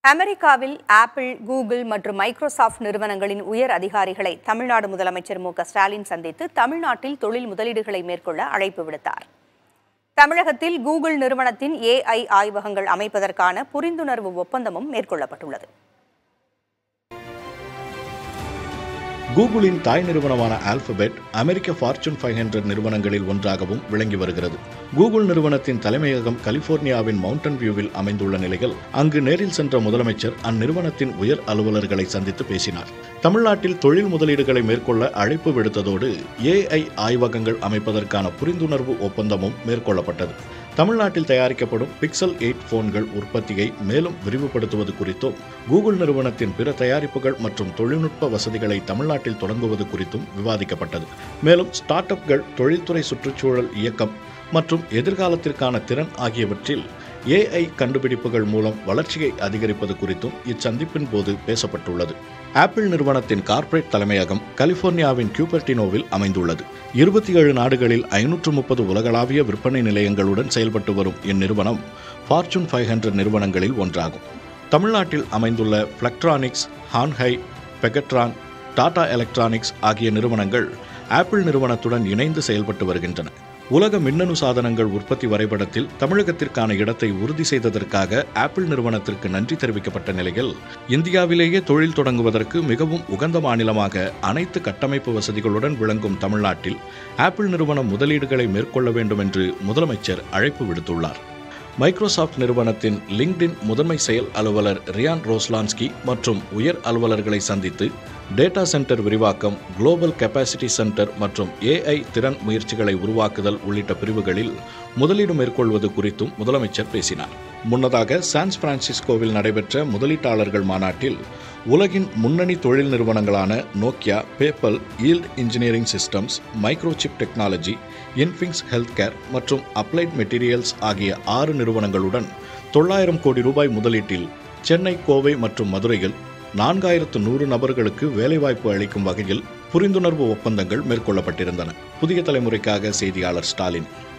அமெரிக்காவில் apple Google மற்றும் Microsoft நிறுவனங்களின் உயர் அதிகாரிகளை தமிழ்நாடு முதலமைச்சர் மு க ஸ்டாலின் சந்தித்து தமிழ்நாட்டில் தொழில் முதலீடுகளை மேற்கொள்ள அழைப்பு விடுத்தார் தமிழகத்தில் கூகுள் நிறுவனத்தின் ஏஐ ஆய்வகங்கள் அமைப்பதற்கான புரிந்துணர்வு ஒப்பந்தமும் மேற்கொள்ளப்பட்டுள்ளது கூகுளின் தாய் நிறுவனமான ஆல்பபெட் அமெரிக்க ஃபார்ச்சூன் ஃபைவ் ஹண்ட்ரட் நிறுவனங்களில் ஒன்றாகவும் விளங்கி வருகிறது கூகுள் நிறுவனத்தின் தலைமையகம் கலிபோர்னியாவின் மவுண்டன் வியூவில் அமைந்துள்ள நிலையில் அங்கு நேரில் சென்ற முதலமைச்சர் அந்நிறுவனத்தின் உயர் அலுவலர்களை சந்தித்து பேசினார் தமிழ்நாட்டில் தொழில் முதலீடுகளை மேற்கொள்ள அழைப்பு விடுத்ததோடு ஏஐ ஆய்வகங்கள் அமைப்பதற்கான புரிந்துணர்வு ஒப்பந்தமும் மேற்கொள்ளப்பட்டது தமிழ்நாட்டில் தயாரிக்கப்படும் பிக்சல் எயிட் போன்கள் உற்பத்தியை மேலும் விரிவுபடுத்துவது குறித்தும் கூகுள் நிறுவனத்தின் பிற தயாரிப்புகள் மற்றும் தொழில்நுட்ப வசதிகளை தமிழ்நாட்டில் தொடங்குவது குறித்தும் விவாதிக்கப்பட்டது மேலும் ஸ்டார்ட் அப்கள் தொழில்துறை சுற்றுச்சூழல் இயக்கம் மற்றும் எதிர்காலத்திற்கான திறன் ஆகியவற்றில் ஏஐ கண்டுபிடிப்புகள் மூலம் வளர்ச்சியை அதிகரிப்பது குறித்தும் இச்சந்திப்பின் போது பேசப்பட்டுள்ளது ஆப்பிள் நிறுவனத்தின் கார்ப்பரேட் தலைமையகம் கலிபோர்னியாவின் கியூபர்டினோவில் அமைந்துள்ளது இருபத்தி ஏழு நாடுகளில் ஐநூற்று முப்பது உலகளாவிய விற்பனை நிலையங்களுடன் செயல்பட்டு வரும் இந்நிறுவனம் ஃபார்ச்சூன் ஃபைவ் ஹண்ட்ரட் நிறுவனங்களில் ஒன்றாகும் தமிழ்நாட்டில் அமைந்துள்ள Flextronics Hon Hai Pegatron Tata electronics ஆகிய நிறுவனங்கள் ஆப்பிள் நிறுவனத்துடன் இணைந்து செயல்பட்டு வருகின்றன உலக மின்னணு சாதனங்கள் உற்பத்தி வரைபடத்தில் தமிழகத்திற்கான இடத்தை உறுதி செய்ததற்காக ஆப்பிள் நிறுவனத்திற்கு நன்றி தெரிவிக்கப்பட்ட நிலையில் இந்தியாவிலேயே தொழில் தொடங்குவதற்கு மிகவும் உகந்த மாநிலமாக அனைத்து கட்டமைப்பு வசதிகளுடன் விளங்கும் தமிழ்நாட்டில் ஆப்பிள் நிறுவனம் முதலீடுகளை மேற்கொள்ள வேண்டும் என்று முதலமைச்சர் அழைப்பு விடுத்துள்ளார் மைக்ரோசாஃப்ட் நிறுவனத்தின் லிங்க்டின் முதன்மை செயல் அலுவலர் ரியான் ரோஸ்லான்ஸ்கி மற்றும் உயர் அலுவலர்களை சந்தித்து டேட்டா சென்டர் விரிவாக்கம் குளோபல் கெப்பாசிட்டி சென்டர் மற்றும் ஏஐ திறன் முயற்சிகளை உருவாக்குதல் உள்ளிட்ட பிரிவுகளில் முதலீடு மேற்கொள்வது குறித்தும் முதலமைச்சர் பேசினார் முன்னதாக சான் பிரான்சிஸ்கோவில் நடைபெற்ற முதலீட்டாளர்கள் மாநாட்டில் உலகின் முன்னணி தொழில் நிறுவனங்களான Nokia PayPal Yield engineering systems Microchip technology Infinx health care மற்றும் அப்ளைட் மெட்டீரியல்ஸ் ஆகிய ஆறு நிறுவனங்களுடன் தொள்ளாயிரம் கோடி ரூபாய் முதலீட்டில் சென்னை கோவை மற்றும் மதுரையில் நான்காயிரத்து நூறு நபர்களுக்கு வேலைவாய்ப்பு அளிக்கும் வகையில் புரிந்துணர்வு ஒப்பந்தங்கள் மேற்கொள்ளப்பட்டிருந்தன புதிய தலைமுறைக்காக செய்தியாளர் ஸ்டாலின்